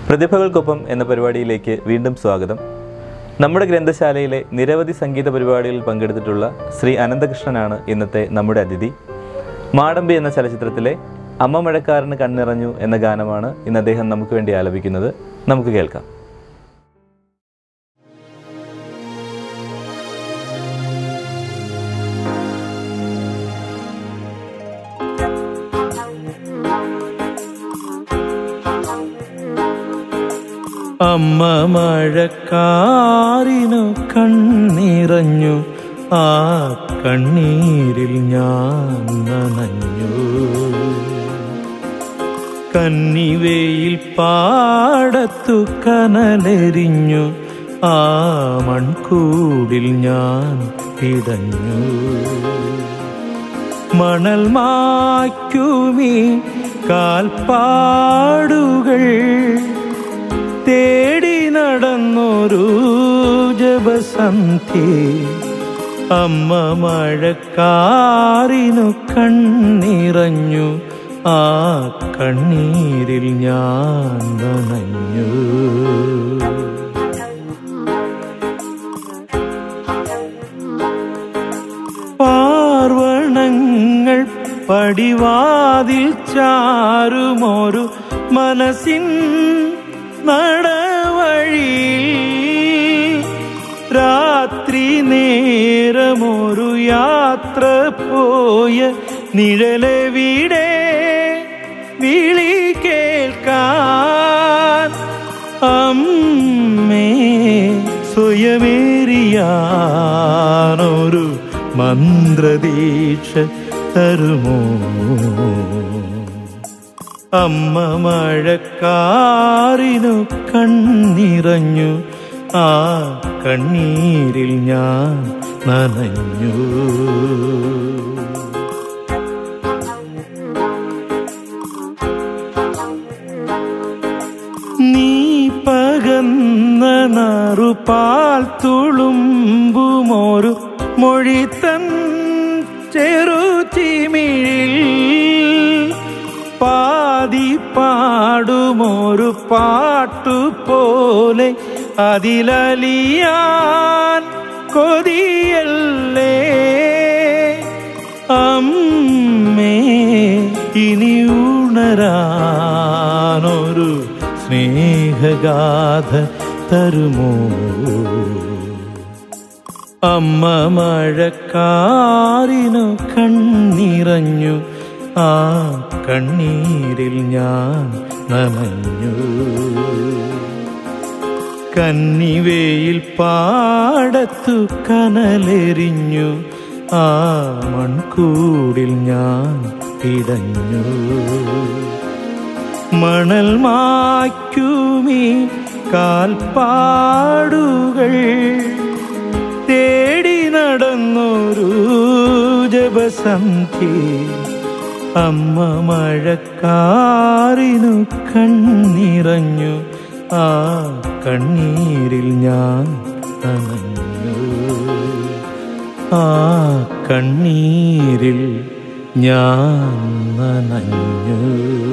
പ്രതിഭകൾക്കൊപ്പം എന്ന പരിപാടിയിലേക്ക് വീണ്ടും സ്വാഗതം നമ്മുടെ ഗ്രന്ഥശാലയിലെ നിരവധി സംഗീത പരിപാടികളിൽ പങ്കെടുത്തിട്ടുള്ള ശ്രീ അനന്തകൃഷ്ണനാണ് ഇന്നത്തെ നമ്മുടെ അതിഥി മാടമ്പി എന്ന ചലച്ചിത്രത്തിലെ അമ്മ മഴക്കാരന് കണ്ണിറഞ്ഞു എന്ന ഗാനമാണ് ഇന്ന് അദ്ദേഹം നമുക്ക് വേണ്ടി ആലപിക്കുന്നത് നമുക്ക് കേൾക്കാം അമ്മ മഴക്കാറിനു കണ്ണിറഞ്ഞു ആ കണ്ണീരിൽ ഞാൻ നനഞ്ഞു കന്നിവയിൽ പാടത്തു കനലെരിഞ്ഞു ആ മൺകൂടിൽ ഞാൻ പിടഞ്ഞു മണൽ മായ്ക്കുമീ കാൽപ്പാടുകൾ തേടി നടന്നൊരു ജപസന്ധ്യ അമ്മ മഴക്കാറിനു കണ്ണിറഞ്ഞു ആ കണ്ണീരിൽ ഞാൻ നനഞ്ഞു പാർവണങ്ങൾ പടിവാതിൽ ചാരുമൊരു മനസ്സിൻ നടവഴി രാത്രി നേരമൊരു യാത്ര പോയ നിഴലെവിടെ വിളി കേൾക്കാൻ അമ്മേ സ്വയമേറിയാനൊരു മന്ത്രദീക്ഷ തരുമോ അമ്മ മഴക്കാറിനു കണ്ണിറഞ്ഞു ആ കണ്ണീരിൽ ഞാൻ നനഞ്ഞു നീ പകന്ന നറുപാൽ തുളുമ്പുമൊരു മൊഴിത്തൻ ചെറുചിമിഴിൽ പാതി പാടുമൊരു പാട്ടു പോലെ അതിലലിയാൻ കൊതിയല്ലേ അമ്മേ ഇനി ഉണരാനൊരു സ്നേഹഗാഥ തരുമോ അമ്മ മഴക്കാറിനു കണ്ണിറഞ്ഞു ആ കണ്ണീരിൽ ഞാൻ നനഞ്ഞു കന്നിവേയിൽ പാടത്തു കനലെരിഞ്ഞു ആ മൺകൂടിൽ ഞാൻ പിടഞ്ഞു മണൽ മായ്ക്കുമീ കാൽപ്പാടുകൾ തേടി നടന്നൊരു ജപസന്ധ്യ അമ്മ മഴക്കാറിനു കണ്ണിറഞ്ഞു ആ കണ്ണീരിൽ ഞാൻ നനഞ്ഞു ആ കണ്ണീരിൽ ഞാൻ നനഞ്ഞു